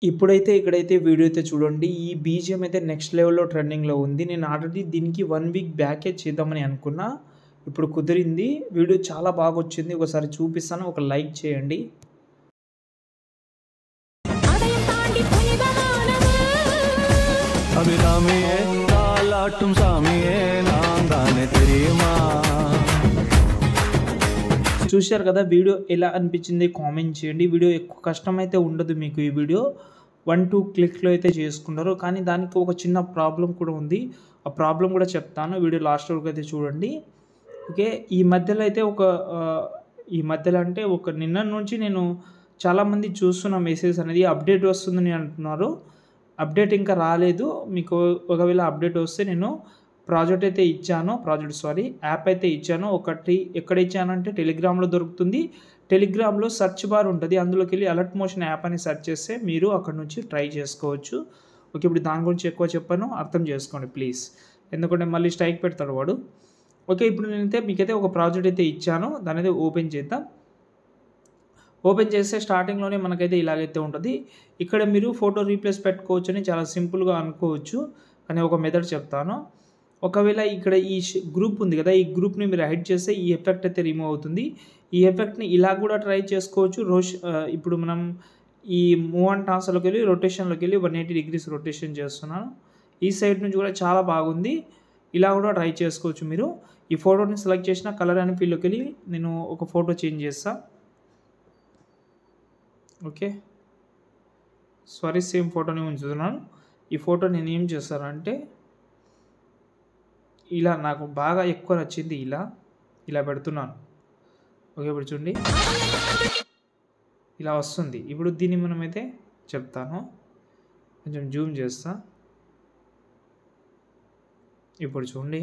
ఇప్పుడైతే ఇక్కడైతే వీడియో అయితే చూడండి. ఈ బీజీఎం అయితే నెక్స్ట్ లెవెల్‌లో ట్రెండింగ్‌లో ఉంది. నేను ఆల్రెడీ దీనికి 1 వీక్ బ్యాకే చేద్దామని అనుకున్నా. ఇప్పుడు కుదిరింది. వీడియో చాలా బాగొచ్చింది. ఒకసారి చూపిస్తాను. ఒక లైక్ చేయండి. அதையும் தாண்டி புனிதமானது அபிராமியே தாலாட்டும் சாமியே நான் தானே தெரியுமா చూశారు కదా! వీడియో ఎలా అనిపించింది కామెంట్ చేయండి. వీడియో ఎక్కువ కష్టమైతే ఉండదు మీకు ఈ వీడియో. 1, 2 క్లిక్‌లో అయితే చేసుకున్నారు. కానీ దానికి ఒక చిన్న ప్రాబ్లమ్ కూడా ఉంది. ఆ ప్రాబ్లమ్ కూడా చెప్తాను. వీడియో లాస్ట్ వరకు అయితే చూడండి. ఓకే. ఈ మధ్యలో అయితే ఒక ఆహ్, ఈ మధ్యలో అంటే ఒక నిన్న నుంచి నేను చాలామంది చూస్తున్న మెసేజ్ అనేది అప్డేట్ వస్తుందని అంటున్నారు. అప్డేట్ ఇంకా రాలేదు. మీకు ఒకవేళ అప్డేట్ వస్తే నేను ప్రాజెక్ట్ అయితే ఇచ్చాను. ప్రాజెక్ట్ సారీ యాప్ అయితే ఇచ్చాను. ఒకటి ఎక్కడ ఇచ్చానంటే టెలిగ్రామ్‌లో దొరుకుతుంది. టెలిగ్రామ్‌లో సెర్చ్ బార్ ఉంటది. అందులోకెళ్ళి అలర్ట్ మోషన్ యాప్ అని సెర్చ్ చేస్తే మీరు అక్కడి నుంచి ట్రై చేసుకోవచ్చు. ఓకే. ఇప్పుడు దాని గురించి ఎక్కువ చెప్పను. అర్థం చేసుకోండి ప్లీజ్. ఎందుకంటే మళ్ళీ స్ట్రైక్ పెడతాడు వాడు. ఓకే. ఇప్పుడు నేనైతే మీకైతే ఒక ప్రాజెక్ట్ అయితే ఇచ్చాను. దాన్నైతే ఓపెన్ చేద్దాం. ఓపెన్ చేస్తే స్టార్టింగ్‌లోనే మనకైతే ఇలాగైతే ఉంటది. ఇక్కడ మీరు ఫోటో రీప్లేస్ పెట్టుకోవచ్చని చాలా సింపుల్‌గా అనుకోవచ్చు. కానీ ఒక మెథడ్ చెప్తాను. ఒకవేళ ఇక్కడ ఈ ష్ గ్రూప్ ఉంది కదా! ఈ గ్రూప్‌ని మీరు హైడ్ చేస్తే ఈ ఎఫెక్ట్ అయితే రిమూవ్ అవుతుంది. ఈ ఎఫెక్ట్‌ని ఇలా కూడా ట్రై చేసుకోవచ్చు. రోష్ ఆహ్, ఇప్పుడు మనం ఈ మూవ్ అండ్ ట్రాన్స్‌ఫర్‌లోకెళ్ళి రొటేషన్‌లోకెళ్ళి 180 డిగ్రీస్ రొటేషన్ చేస్తున్నాను. ఈ సైడ్ నుంచి కూడా చాలా బాగుంది. ఇలా కూడా ట్రై చేసుకోవచ్చు మీరు. ఈ ఫోటోని సెలెక్ట్ చేసిన కలర్ అండ్ ఫీల్‌లోకెళ్ళి నేను ఒక ఫోటో చేంజ్ చేస్తా. ఓకే. సారీ సేమ్ ఫోటోని ఉంచుతున్నాను. ఈ ఫోటో నేను ఏం చేస్తానంటే ఇలా నాకు బాగా ఎక్కువ నచ్చింది ఇలా. ఇలా పెడుతున్నాను. ఓకే. ఇప్పుడు చూడండి. ఇలా వస్తుంది. ఇప్పుడు దీన్ని మనమైతే చెప్తాను. కొంచెం జూమ్ చేస్తా. ఇప్పుడు చూడండి.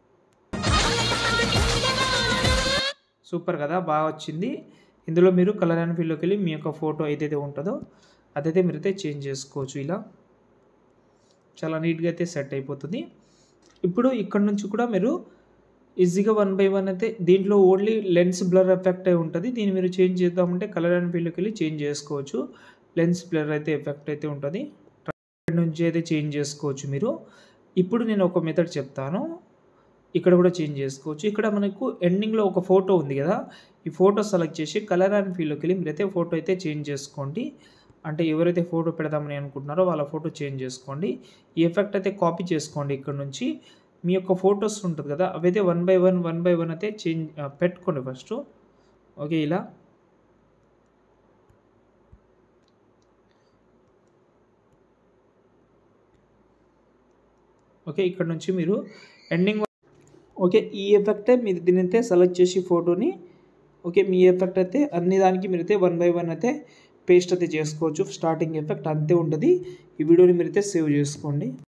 సూపర్ కదా! బాగా వచ్చింది. ఇందులో మీరు కలర్ అండ్ ఫీల్‌లోకెళ్ళి మీ యొక్క ఫోటో ఏదైతే ఉంటదో అదైతే మీరైతే చేంజ్ చేసుకోవచ్చు ఇలా. చాలా నీట్‌గా అయితే సెట్ అయిపోతుంది. ఇప్పుడు ఇక్కడ నుంచి కూడా మీరు ఈజీగా వన్ బై వన్ అయితే దీంట్లో ఓన్లీ లెన్స్ బ్లర్ ఎఫెక్టే ఉంటది. దీన్ని మీరు చేంజ్ చేద్దామంటే కలర్ అండ్ ఫీల్‌లోకెళ్ళి చేంజ్ చేసుకోవచ్చు. లెన్స్ బ్లర్ అయితే ఎఫెక్ట్ అయితే ఉంటది. ఇక్కడ నుంచి అయితే చేంజ్ చేసుకోవచ్చు మీరు. ఇప్పుడు నేను ఒక మెథడ్ చెప్తాను. ఇక్కడ కూడా చేంజ్ చేసుకోవచ్చు. ఇక్కడ మనకు ఎండింగ్‌లో ఒక ఫోటో ఉంది కదా! ఈ ఫోటో సెలెక్ట్ చేసి కలర్ అండ్ ఫీల్‌లోకెళ్ళి మీరైతే ఫోటో అయితే చేంజ్ చేసుకోండి. అంటే ఎవరైతే ఫోటో పెడదామని అనుకుంటున్నారో వాళ్ళ ఫోటో చేంజ్ చేసుకోండి. ఈ ఎఫెక్ట్ అయితే కాపీ చేసుకోండి ఇక్కడ నుంచి. మీ యొక్క ఫోటోస్ ఉంటది కదా! అవైతే one by one, one by one అయితే చేంజ్ ఆహ్, పెట్టుకోండి ఫస్టు. ఓకే. ఇలా. ఓకే. ఇక్కడ నుంచి మీరు ఎండింగ్ ఓకే. ఈ ఎఫెక్టే మీరు దీన్నైతే సెలెక్ట్ చేసి ఫోటోని ఓకే. మీ ఎఫెక్ట్ అయితే అన్ని దానికి మీరైతే వన్ బై వన్ అయితే పేస్ట్ అయితే చేసుకోవచ్చు. స్టార్టింగ్ ఎఫెక్ట్ అంతే ఉంటది. ఈ వీడియోని మీరైతే సేవ్ చేసుకోండి.